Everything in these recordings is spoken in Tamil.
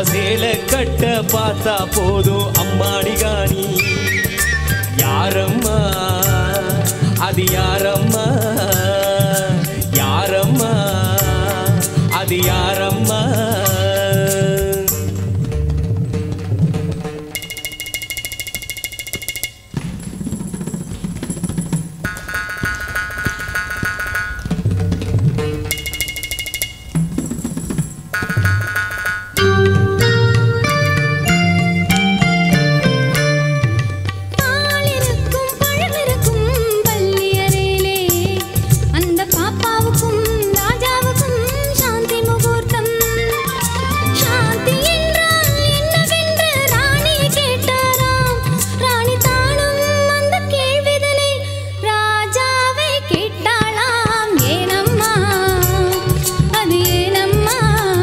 சேல கட்ட பார்த்தா போதும் அம்மாடி காணி யாரம்மா அது யாரம்மா யாரம்மா அது யாரம்மா பாலிருக்கும் பழமிருக்கும் பள்ளியறையிலே அந்த பாப்பாவுக்கும் ராஜாவுக்கும் சாந்தி முகூர்த்தம் சாந்தி என்றால் என்னவென்று ராணி கேட்டாராம் ராணி தானும் அந்த கேள்விதனை ராஜாவை கேட்டாளாம் ஏனம்மா அது ஏனம்மா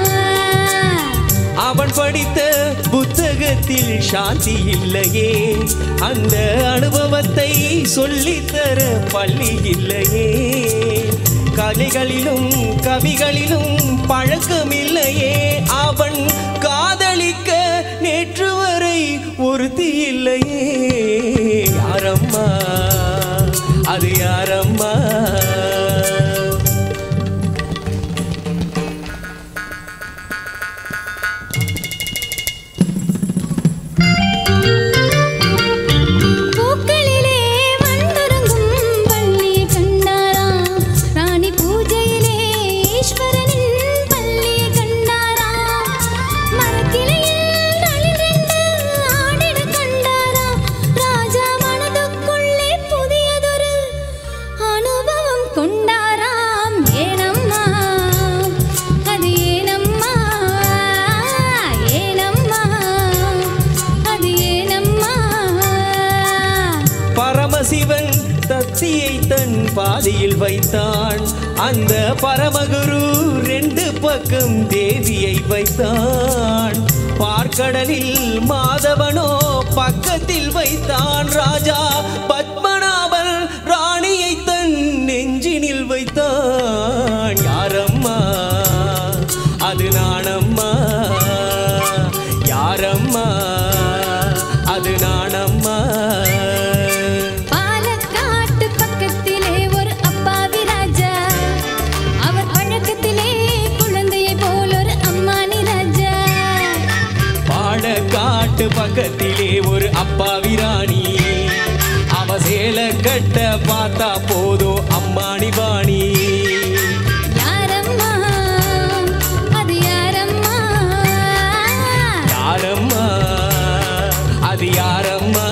அவன் படித்த புத்தகத்தில் சாந்தி இல்லையே அந்த அனுபவத்தை சொல்லித்தர பள்ளி இல்லையே கலைகளிலும் கவிகளிலும் பழக்கம் இல்லையே அவன் காதலிக்க நேற்று வரை ஒருத்தி இல்லையே யாரம்மா அது யாரம்மா பூக்களிலே வந்தொருங்கும் பள்ளியை கண்டாராம் ராணி பூஜையிலே ஈஸ்வரனின் பள்ளியை கண்டாராம் மரக்கிளையில் நளிரெண்டு ஆடிட கண்டாராம் ராஜா மனதுக்குள்ளே புதியதொரு அனுபவம் கொண்டாராம் ஏனம்மா அது ஏனம்மா ஏனம்மா அது ஏனம்மா பரமசிவன் தத்தியை தன் பாதியில் வைத்தான் அந்த பரமகுரு ரெண்டு பக்கம் தேவியை வைத்தான் பார்க்கடலில் மாதவனோ பக்கத்தில் வைத்தான் ராஜா பத்மநாபன் ராணியை தன் நெஞ்சினில் வைத்தான் யாரம்மா அது நானம்மா யாரம்மா அது நானம்மா பாலக்காட்டு பக்கத்திலே ஒரு அப்பாவி ராஜா அவர் பழக்கத்திலே குழந்தையை போல் ஒரு அம்மானி ராஜா பாடக்காட்டு பக்கத்திலே ஒரு அப்பாவி ராணி அவ சேல கட்ட பார்த்தா போதும் அம்மாணி வாணி யாரம்மா அது யாரம்மா யாரம்மா அது யாரம்மா